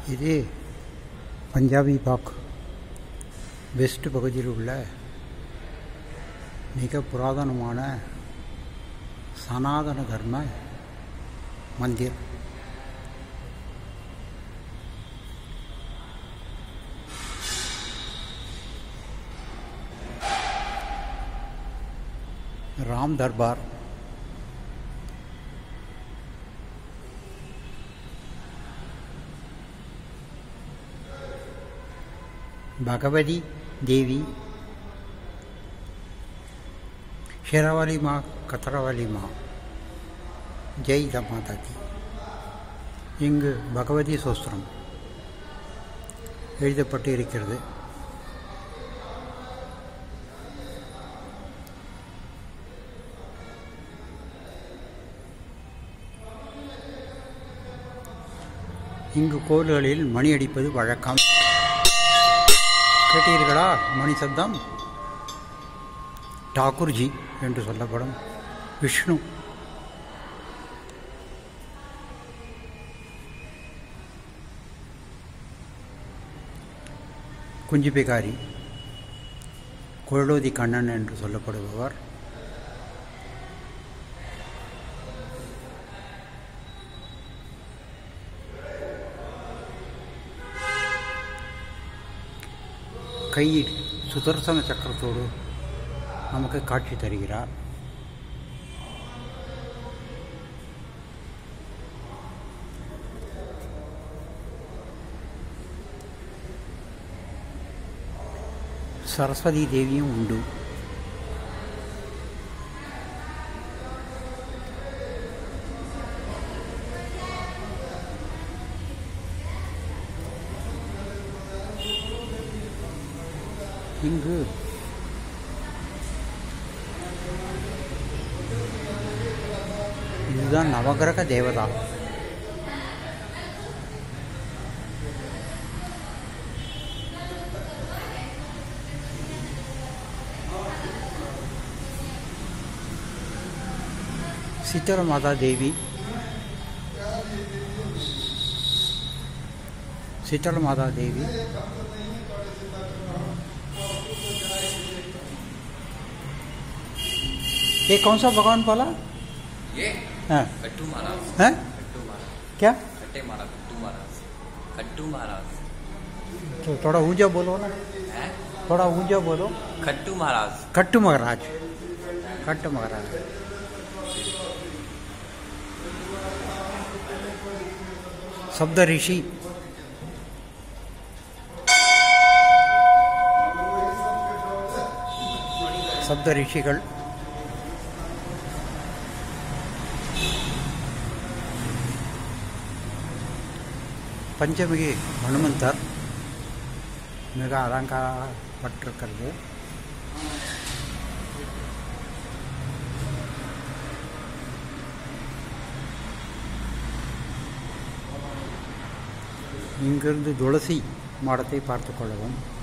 இது பஞ்சாபி பாக் வெஸ்ட் பகுதியில் உள்ள மிக புராதனமான சனாதன தர்ம மந்திர் ராம் தர்பார் भगवती देवी शेरावाली माँ கத்தரவாளி மா ஜெய் த மாதா தி இங்கு பகவதி சோஸ்திரம் எழுதப்பட்டு இருக்கிறது இங்கு கோவில்களில் மணி அடிப்பது வழக்கம் கேட்டீர்களா மணி சப்தம் டாக்கூர்ஜி என்று சொல்லப்படும் விஷ்ணு குஞ்சிபிகாரி குழலோதி கண்ணன் என்று சொல்லப்படுபவர் கையில் சுதர்சன சக்கரத்தோடு நமக்கு காட்சி தருகிறார் சரஸ்வதி தேவியும் உண்டு இங்கு இதுதான் நவகிரக தேவதா சித்தர மாதா தேவி शीतल माता देवी ये कौन सा भगवान बोला ये हाँ कट्टू महाराज हैं कट्टू महाराज क्या कट्टे महाराज कट्टू महाराज कट्टू महाराज तो थोड़ा ऊंचा बोलो ना हैं थोड़ा ऊंचा बोलो कट्टू महाराज कट्टू महाराज कट्टू महाराज शब्द ऋषि शब्द ऋषिகள் பஞ்சமிகி ஹனுமந்தர் மிக அலங்காரப்பட்டிருக்கிறது இங்கிருந்து துளசி மாடத்தை பார்த்து கொள்ளவும்